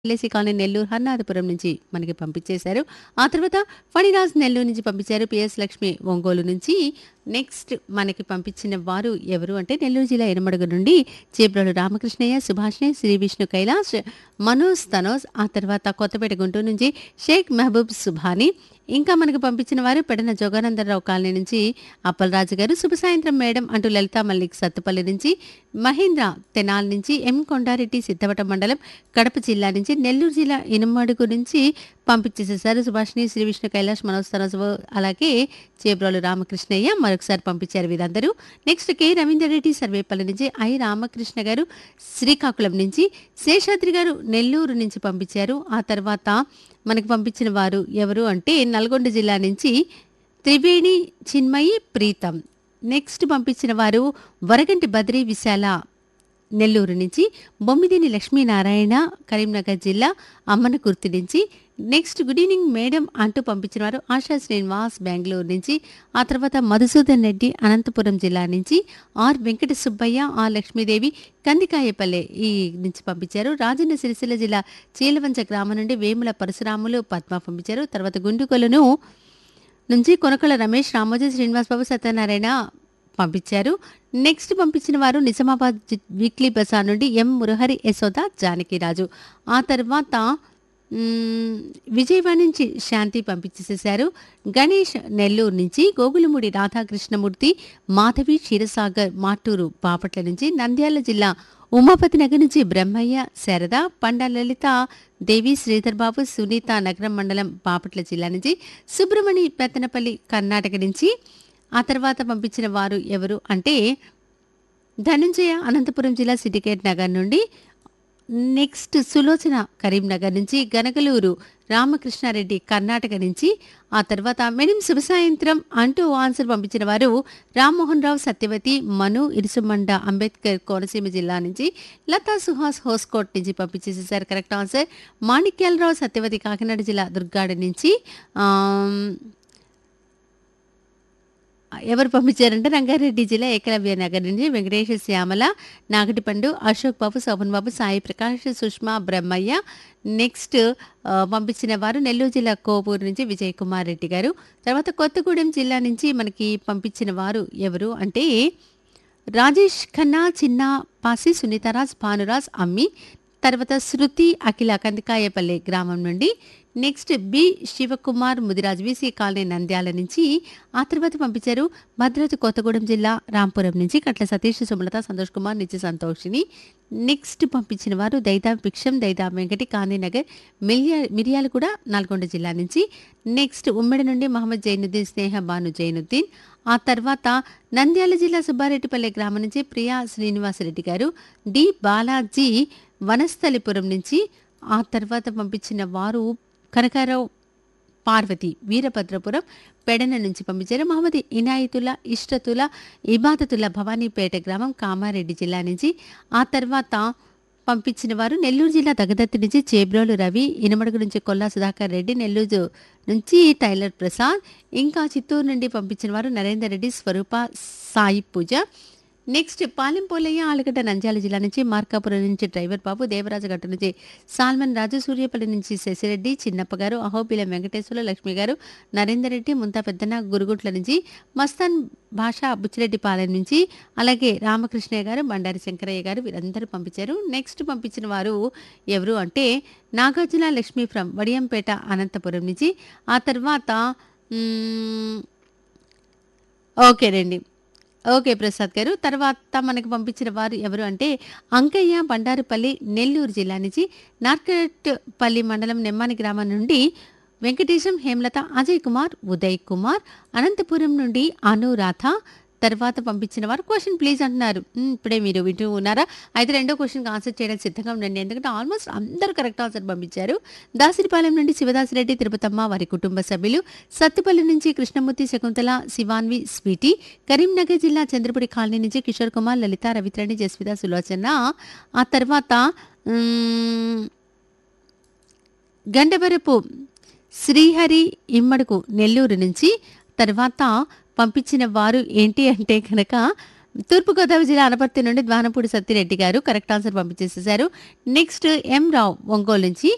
LIC colony Nellore Harnathapuram నుంచి మనకి పంపించేశారు ఆ తర్వాత ఫణిరాజ్ నెల్లూరు నుంచి పంపించారు పిఎస్ లక్ష్మి ఒంగోలు నుంచి నెక్స్ట్ మనకి పంపించిన వారు ఎవరు అంటే నెల్లూరు జిల్లా ఎనమడుగు నుండి చేబ్రోలు రామకృష్ణయ్య సుభాష్ని శ్రీ విష్ణు కైలాష్ మనోజ్ తనోజ్ ఆ తర్వాత కొత్తపేట గుంటూరు నుంచి షేక్ మహబూబ్ సుభాని ఇంకా మనకు పంపించిన వారు పెడన జోగానందరావు కాలనీ నుంచి అప్పలరాజు గారు శుభ సాయంత్రం మేడం అంటూ లలితా మల్లిక్ సత్తుపల్లి నుంచి మహేంద్ర తెనాల్ నుంచి ఎం కొండారెడ్డి సిద్ధవట మండలం కడప జిల్లా నుంచి నెల్లూరు జిల్లా ఇనుమడుగు నుంచి పంపించేసేసారు సుభాష్ని శ్రీ విష్ణు కైలాష్ మనోజ్ తనోజ్ అలాగే చేబ్రోలు రామకృష్ణయ్య మరొకసారి పంపించారు వీరందరూ నెక్స్ట్ కె రవీందర్ రెడ్డి సర్వేపల్లి నుంచి ఐ రామకృష్ణ గారు శ్రీకాకుళం నుంచి శేషాద్రి గారు నెల్లూరు నుంచి పంపించారు ఆ తర్వాత మనకు పంపించిన వారు ఎవరు అంటే నల్గొండ జిల్లా నుంచి త్రివేణి చిన్మయి ప్రీతం నెక్స్ట్ పంపించిన వారు వరగంటి బద్రి విశాల నెల్లూరు నుంచి బొమ్మిదిని లక్ష్మీనారాయణ కరీంనగర్ జిల్లా అమ్మనకుర్తి నుంచి నెక్స్ట్ గుడ్ ఈవినింగ్ మేడం అంటూ పంపించిన వారు ఆశా శ్రీనివాస్ బెంగళూరు నుంచి ఆ తర్వాత మధుసూదన్ రెడ్డి అనంతపురం జిల్లా నుంచి ఆర్ వెంకట సుబ్బయ్య ఆర్ లక్ష్మీదేవి కందికాయపల్లె ఈ నుంచి పంపించారు రాజన్న సిరిసిల్ల జిల్లా చీలవంచ గ్రామం నుండి వేముల పరశురాములు పద్మ పంపించారు తర్వాత గుండుకొలను నుంచి కొనకల రమేష్ రామోజీ శ్రీనివాస్ బాబు సత్యనారాయణ పంపించారు నెక్స్ట్ పంపించిన వారు నిజామాబాద్ జి- వీక్లీ బజార్ నుండి ఎం మురహరి యశోద జానకిరాజు ఆ తర్వాత మ్మ్, విజయవాడ నుంచి శాంతి పంపించేసేశారు గణేష్ నెల్లూరు నుంచి గోగులమూడి రాధాకృష్ణమూర్తి మాధవి క్షీరసాగర్ మాటూరు బాపట్ల నుంచి నంద్యాల జిల్లా ఉమాపతి నగర్ నుంచి బ్రహ్మయ్య శారద పండ లలిత దేవి శ్రీధర్ బాబు సునీత నగరం మండలం బాపట్ల జిల్లా నుంచి సుబ్రమణి పెత్తనపల్లి కర్ణాటక నుంచి ఆ తర్వాత పంపించిన వారు ఎవరు అంటే ధనుంజయ అనంతపురం జిల్లా సిటికేట్ నగర్ నుండి నెక్స్ట్ సులోచన కరీంనగర్ నుంచి గనగలూరు రామకృష్ణారెడ్డి కర్ణాటక నుంచి ఆ తర్వాత మెనిం శుభ సాయంత్రం అంటూ ఆన్సర్ పంపించిన వారు రామ్మోహన్ రావు సత్యవతి మను ఇరుసుమండ అంబేద్కర్ కోనసీమ జిల్లా నుంచి లతా సుహాస్ హోస్కోట్ నుంచి పంపించేసేసారు కరెక్ట్ ఆన్సర్ మాణిక్యాలరావు సత్యవతి కాకినాడ జిల్లా దుర్గాడ నుంచి ఆమ్, ఎవరు పంపించారంటే రంగారెడ్డి జిల్లా ఏకలవ్య నగర్ నుంచి వెంకటేశ్వర శ్యామల నాగటిపండు అశోక్ బాబు శోభన్ బాబు సాయి ప్రకాష్ సుష్మా బ్రహ్మయ్య నెక్స్ట్ ఆ, పంపించిన వారు నెల్లూరు జిల్లా కోపూరు నుంచి విజయ్ కుమార్ రెడ్డి గారు తర్వాత కొత్తగూడెం జిల్లా నుంచి మనకి పంపించిన వారు ఎవరు అంటే రాజేష్ ఖన్నా చిన్న పాసి సునీతారాజ్ భానురాజ్ అమ్మి తర్వాత శృతి అఖిల కందికాయపల్లి గ్రామం నుండి next B Sivakumar Mudiraj V C colony Nandyal నుంచి ఆ తర్వాత పంపించారు భద్రాద్రి కొత్తగూడెం జిల్లా రాంపురం నుంచి కట్ల సతీష్ సుమలత సంతోష్ కుమార్ నిత్య సంతోషిని నెక్స్ట్ పంపించిన వారు దైదా భిక్షం దైదా వెంకటి గాంధీనగర్ మిలియా మిరియాలు కూడా నల్గొండ జిల్లా నుంచి నెక్స్ట్ ఉమ్మడి నుండి మహమ్మద్ జైనుద్దీన్ స్నేహ బాను జైనుద్దీన్ ఆ తర్వాత నంద్యాల జిల్లా సుబ్బారెడ్డిపల్లె గ్రామం నుంచి ప్రియా శ్రీనివాసరెడ్డి గారు డి బాలాజీ వనస్థలిపురం నుంచి ఆ తర్వాత పంపించిన వారు కనకారావు పార్వతి వీరభద్రపురం పెడన నుంచి పంపించారు మహమ్మద్ ఇనాయతుల్లా ఇష్టతుల ఇబాదతుల్లా భవానీపేట గ్రామం కామారెడ్డి జిల్లా నుంచి ఆ తర్వాత పంపించిన వారు నెల్లూరు జిల్లా దగదత్తి నుంచి చేబ్రోలు రవి ఇనమడుగు నుంచి కొల్లా సుధాకర్ రెడ్డి నెల్లూరు నుంచి టైలర్ ప్రసాద్ ఇంకా చిత్తూరు నుండి పంపించిన వారు నరేందర్ రెడ్డి స్వరూప సాయి పూజ నెక్స్ట్ పాలెంపోలయ్య ఆలగడ్డ నంద్యాల జిల్లా నుంచి మార్కాపురం నుంచి డ్రైవర్ బాబు దేవరాజగట్ట నుంచి సాల్మన్ రాజు సూర్యపల్లి నుంచి శశిరెడ్డి చిన్నప్ప గారు అహోబిలం వెంకటేశ్వర లక్ష్మి గారు నరేందర్ రెడ్డి ముంతా పెద్దన్న గురుగుట్ల నుంచి మస్తాన్ భాష బుచ్చిరెడ్డిపాలెం నుంచి అలాగే రామకృష్ణయ్య గారు బండారి శంకరయ్య గారు వీరందరూ పంపించారు నెక్స్ట్ పంపించిన వారు ఎవరు అంటే నాగార్జున లక్ష్మి ఫ్రమ్ వడియంపేట అనంతపురం నుంచి ఆ తర్వాత మ్మ్, ఓకేనండి ఓకే ప్రసాద్ గారు తర్వాత మనకు పంపించిన వారు ఎవరు అంటే అంకయ్య బండారుపల్లి నెల్లూరు జిల్లా నుంచి నార్కట్పల్లి మండలం నెమ్మాని గ్రామం నుండి వెంకటేశం హేమలత అజయ్ కుమార్ ఉదయ్ కుమార్ అనంతపురం నుండి అనురాధ తర్వాత పంపించిన వారు క్వశ్చన్ ప్లీజ్ అంటున్నారు మ్, ఇప్పుడే మీరు వింటూ ఉన్నారా అయితే రెండో క్వశ్చన్కి ఆన్సర్ చేయడానికి సిద్ధంగా ఉండండి ఎందుకంటే ఆల్మోస్ట్ అందరూ కరెక్ట్ ఆన్సర్ పంపించారు దాసిరిపాలెం నుండి శివదాసిరెడ్డి తిరుపతమ్మ వారి కుటుంబ సభ్యులు సత్తుపల్లి నుంచి కృష్ణమూర్తి శకుంతల శివాన్వి స్వీటీ కరీంనగర్ జిల్లా చంద్రపురి కాలనీ నుంచి కిషోర్ కుమార్ లలిత రవిత్రణి జస్విత సులోచన ఆ తర్వాత మ్, గండవరపు శ్రీహరి ఇమ్మడుకు నెల్లూరు నుంచి తర్వాత పంపించిన వారు ఏంటి అంటే కనుక తూర్పుగోదావరి జిల్లా అనపర్తి నుండి ద్వానపూడి సత్యరెడ్డి గారు కరెక్ట్ ఆన్సర్ పంపించేసేసారు నెక్స్ట్ ఎం రావు ఒంగోలు నుంచి